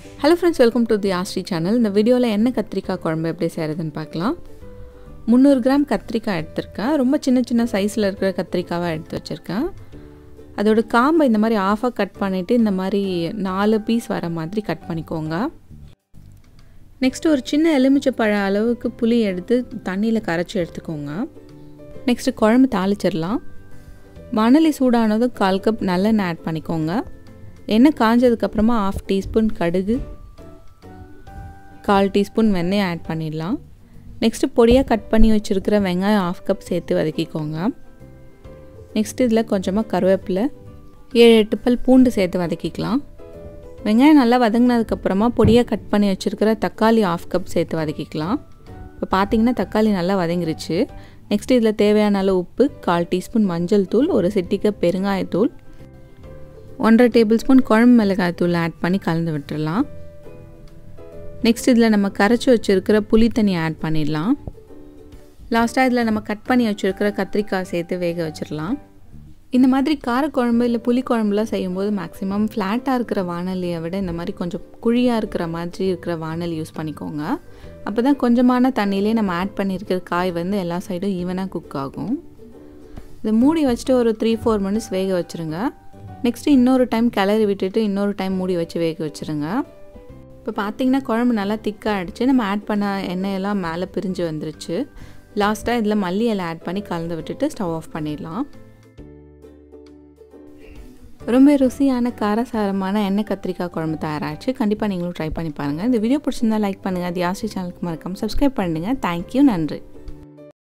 hello friends welcome to the ஆஸ்ட்ரி channel இந்த வீடியோவில் என்ன கத்திரிக்காய் குழம்பு எப்படி செய்கிறதுன்னு பார்க்கலாம் முந்நூறு கிராம் கத்திரிக்காய் எடுத்திருக்கேன் ரொம்ப சின்ன சின்ன சைஸில் இருக்கிற கத்திரிக்காவை எடுத்து வச்சுருக்கேன் அதோட காம்பை இந்த மாதிரி ஆஃபாக கட் பண்ணிவிட்டு இந்த மாதிரி நாலு பீஸ் வர மாதிரி கட் பண்ணிக்கோங்க நெக்ஸ்ட்டு ஒரு சின்ன எலுமிச்சப்பழ அளவுக்கு புளி எடுத்து தண்ணியில் கரைச்சி எடுத்துக்கோங்க நெக்ஸ்ட்டு குழம்பு தாளிச்சிடலாம் மணலி சூடானதும் கால் கப் நல்லெண்ணெய் ஆட் பண்ணிக்கோங்க எண்ணெய் காஞ்சதுக்கப்புறமா ஆஃப் டீஸ்பூன் கடுகு கால் டீஸ்பூன் வெண்ணெய் ஆட் பண்ணிடலாம் நெக்ஸ்ட்டு பொடியாக கட் பண்ணி வச்சுருக்கிற வெங்காயம் ஆஃப் கப் சேர்த்து வதக்கிக்கோங்க நெக்ஸ்ட் இதில் கொஞ்சமாக கருவேப்பிலை ஏழு எட்டு பல் பூண்டு சேர்த்து வதக்கிக்கலாம் வெங்காயம் நல்லா வதங்கினதுக்கப்புறமா பொடியாக கட் பண்ணி வச்சுருக்கிற தக்காளி ஆஃப் கப் சேர்த்து வதக்கிக்கலாம் இப்போ பார்த்தீங்கன்னா தக்காளி நல்லா வதங்கிருச்சு நெக்ஸ்ட் இதில் தேவையான அளவு உப்பு கால் டீஸ்பூன் மஞ்சள் தூள் ஒரு சிட்டிக்க பெருங்காயத்தூள் ஒன்றரை டேபிள் ஸ்பூன் குழம்பு மிளகாய் தூள் ஆட் பண்ணி கலந்து விட்டுடலாம் நெக்ஸ்ட் இதில் நம்ம கரைச்சி வச்சுருக்கிற புளி தண்ணி ஆட் பண்ணிடலாம் லாஸ்ட்டாக இதில் நம்ம கட் பண்ணி வச்சுருக்கிற கத்திரிக்காய் சேர்த்து வேக வச்சிடலாம் இந்த மாதிரி காரக்குழம்பு இல்லை புளி குழம்புலாம் செய்யும்போது மேக்ஸிமம் ஃப்ளாட்டாக இருக்கிற வானலியை விட இந்த மாதிரி கொஞ்சம் குழியாக இருக்கிற மாதிரி இருக்கிற வானல் யூஸ் பண்ணிக்கோங்க அப்போ தான் கொஞ்சமான தண்ணியிலே நம்ம ஆட் பண்ணியிருக்கிற காய் வந்து எல்லா சைடும் ஈவனாக குக் ஆகும் இதை மூடி வச்சுட்டு ஒரு த்ரீ ஃபோர் மினிட்ஸ் வேக வச்சுருங்க நெக்ஸ்ட்டு இன்னொரு டைம் கிளறி விட்டுட்டு இன்னொரு டைம் மூடி வச்சு வேக வச்சுருங்க இப்போ பார்த்தீங்கன்னா குழம்பு நல்லா திக்காக ஆகிடுச்சு நம்ம ஆட் பண்ண எண்ணெயெல்லாம் மேலே பிரிஞ்சு வந்துருச்சு லாஸ்ட்டாக இதில் மல்லி இலை ஆட் பண்ணி கலந்து விட்டுட்டு ஸ்டவ் ஆஃப் பண்ணிடலாம் ரொம்ப ருசியான காரசாரமான எண்ணெய் கத்திரிக்காய் குழம்பு தயாராகிடுச்சு கண்டிப்பாக நீங்களும் ட்ரை பண்ணி பாருங்கள் இந்த வீடியோ பிடிச்சிருந்தா லைக் பண்ணுங்கள் அது யாஸ்ரி சேனலுக்கு மறக்காமல் சப்ஸ்கிரைப் பண்ணுங்கள் தேங்க்யூ நன்றி